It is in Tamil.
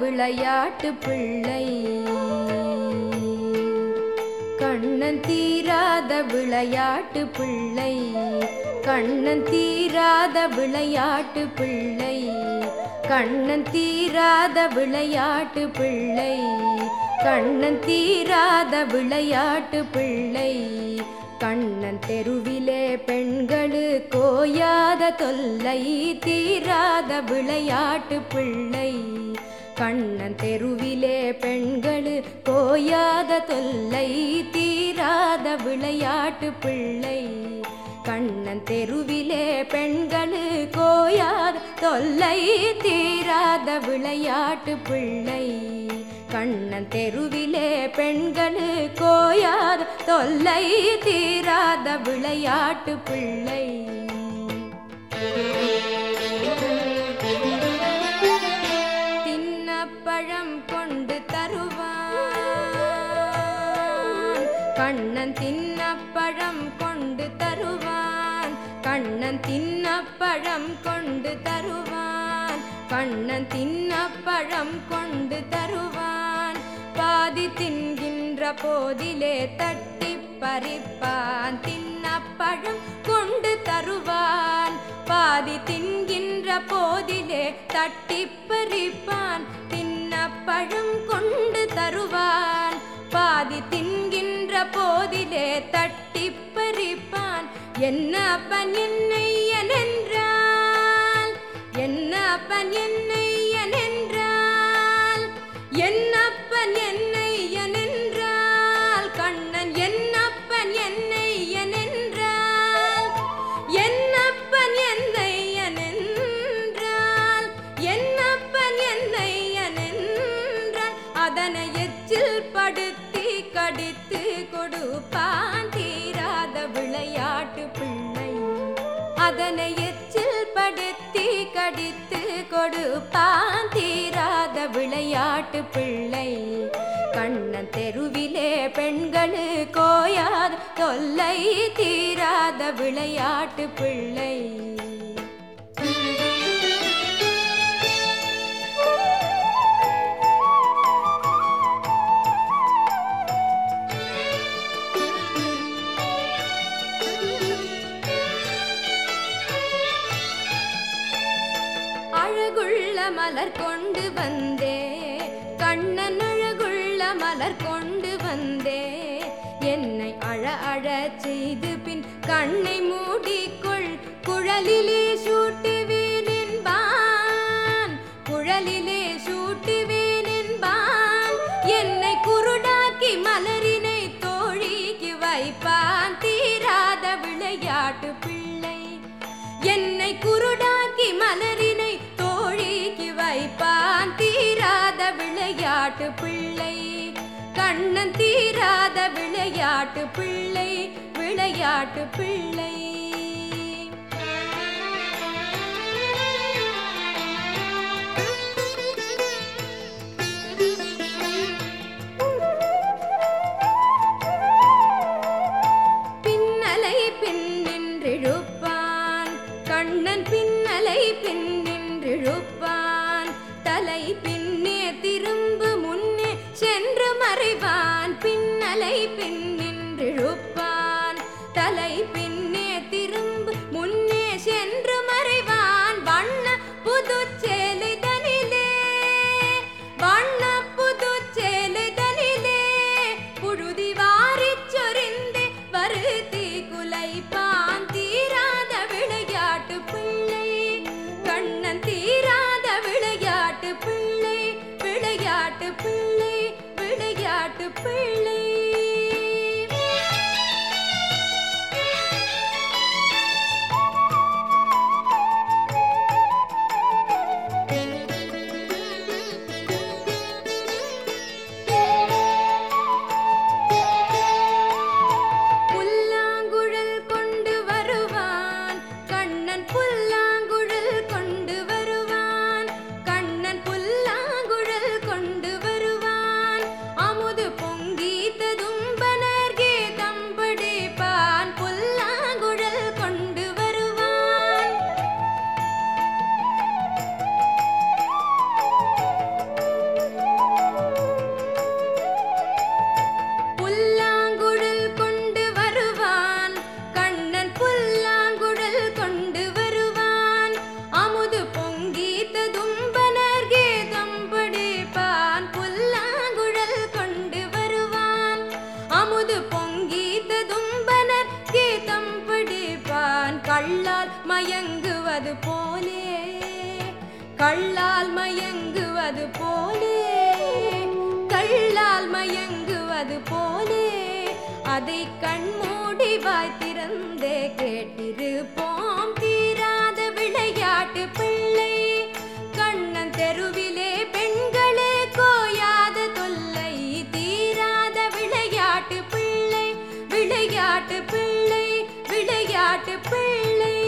விளையாட்டு பிள்ளை கண்ணன் தீராத விளையாட்டு பிள்ளை கண்ணன் தீராத விளையாட்டு பிள்ளை கண்ணன் தீராத விளையாட்டு பிள்ளை கண்ணன் தீராத விளையாட்டு பிள்ளை கண்ணன் தெருவிலே பெண்களு கோயாத தொல்லை தீராத விளையாட்டு பிள்ளை கண்ணன் தெருவிலே பெண்களு கோயாத தொல்லை தீராத விளையாட்டு பிள்ளை கண்ணன் தெருவிலே பெண்களு கோயாத தொல்லை தீராத விளையாட்டு பிள்ளை கண்ணன் தெருவிலே பெண்களு கோயாத தொல்லை தீராத விளையாட்டு பிள்ளை தின்னப்பழம் கொண்டு தருவான் கண்ணன் தின்னப்பழம் கொண்டு தருவான் கண்ணன் தின்னப்பழம் கொண்டு தருவான் கண்ணன் தின்னப்பழம் கொண்டு தருவான் பாதி தின்கின்ற போதிலே தட்டி பறிப்பான் தின்னப்பழம் கொண்டு தருவான் பாதி தின்கின்ற போதிலே தட்டி பறிப்பான் தின்னப்பழம் கொண்டு தருவான் பாதி தின்கின்ற போதிலே தட்டி பறிப்பான் என்ன அப்பன் என்னை என்றால் என்ன அப்பன் என்னை என்றால் என்னப்பன் என்னை என்றால் கண்ணன் என்னப்பன் என்னை என்றால் என்னப்பன் என்னை என்றால் என்னப்பன் என்னை என்றால் அதனை எச்சில் படுத்தி கடித்து கொடுப்பான் தீராத விளையாட்டு பிள்ளை அதனை எச்சில் படுத்தி கடித்து கொடுப்பான் தீராத விளையாட்டு பிள்ளை கண்ணன் தெருவிலே பெண்களு கோயாத தொல்லை தீராத விளையாட்டு பிள்ளை அழகுள்ள மலர் கொண்டு வந்தே கண்ணன் அழகுள்ள மலர் கொண்டு வந்தே என்னை அழ அழ செய்து பின் கண்ணை மூடிக்கொள் குழலிலே சூட்டுவேன் என்பான் குழலிலே சூட்டுவேன் என்பான் என்னை குருடாக்கி மலரினை தோழிக்கு வைப்பான் தீராத விளையாட்டு பிள்ளை என்னை குருடாக்கி மலரினை தோழிக்கு வைப்பான் தீராத விளையாட்டு பிள்ளை கண்ணன் தீராத விளையாட்டு பிள்ளை விளையாட்டு பிள்ளை பின்னலை பின்னின்றிழுப்பான் கண்ணன் பின்னலை பின்னின்றிழுப்பான் தலை பின்னே திரும்பு முன்னே சென்று மறைவான் பின்னலை பின்னின்றிழுப்பான் தலை பின்னே திரும்பு முன்னே சென்று மறைவான் வண்ண புதுச்சேலைதனிலே வண்ண புதுச்சேலைதனிலே புழுதி வாரிச் சொரிந்து வருத்தி குலைப்பான் தீராத விளையாட்டு பிள்ளை கண்ணன் தீராத விளையாட்டு பிள்ளை விளையாட்டு பிள்ளை விளையாட்டு பிள்ளை புல்லாங்குழல் கொண்டு வருவான் கண்ணன் புல்லாங்குழல் கொண்டு வருவான் கண்ணன் புல்லாங்குழல் கொண்டு வருவான் அமுது பொங்கி கேட்பது போலே அதை கண்மூடி வாய் திறந்தே கேட்டிருப்போம் தீராத விளையாட்டு பிள்ளை கண்ணன் தெருவிலே பெண்களே கோயாத தொல்லை தீராத விளையாட்டு பிள்ளை விளையாட்டு பிள்ளை விளையாட்டு பிள்ளை